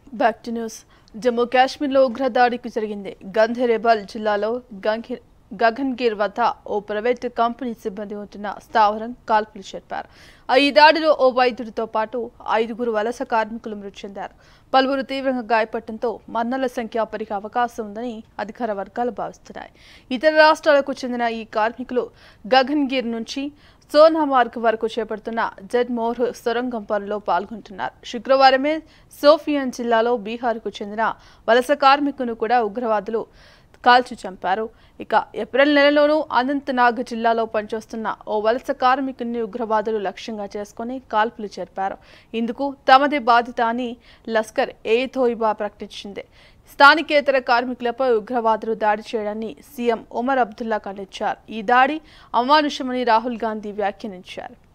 back to news Jammu కాశ్మీర్లో ఉగ్రదాడికి జరిగింది గంధరేబల్ జిల్లాలో గంగి గగన్గిర్ వద్ద ఓ ప్రైవేట్ కంపెనీ సిబ్బంది ఉంటున్న స్థావరం కాల్పులు జరిపారు ఆ ఈ దాడిలో ఓ వైద్యుడితో పాటు ఐదుగురు వలస కార్మికులు మృతి చెందారు పలువురు తీవ్రంగా గాయపడటంతో మరణాల సంఖ్య పెరిగే అవకాశం ఉందని అధికార వర్గాలు భావిస్తున్నాయి ఇతర రాష్ట్రాలకు చెందిన ఈ కార్మికులు గగన్గిర్ నుంచి సోనామార్గ్ వరకు చేపడుతున్న జెడ్ మోర్ సొరంగం పనిలో పాల్గొంటున్నారు శుక్రవారమే సోఫియన్ జిల్లాలో బీహార్కు చెందిన వలస కార్మికును కూడా ఉగ్రవాదులు కాల్చి చంపారు ఇక ఏప్రిల్ నెలలోనూ అనంతనాగ్ జిల్లాలో పనిచేస్తున్న ఓ వలస కార్మికుని ఉగ్రవాదులు లక్ష్యంగా చేసుకుని కాల్పులు జరిపారు ఇందుకు తమదే బాధిత అని లస్కర్ ఏ తోయిబా ప్రకటించింది స్థానికేతర కార్మికులపై ఉగ్రవాదులు దాడి చేయడాన్ని సీఎం ఒమర్ అబ్దుల్లా ఖండించారు ఈ దాడి అమానుషమని రాహుల్ గాంధీ వ్యాఖ్యానించారు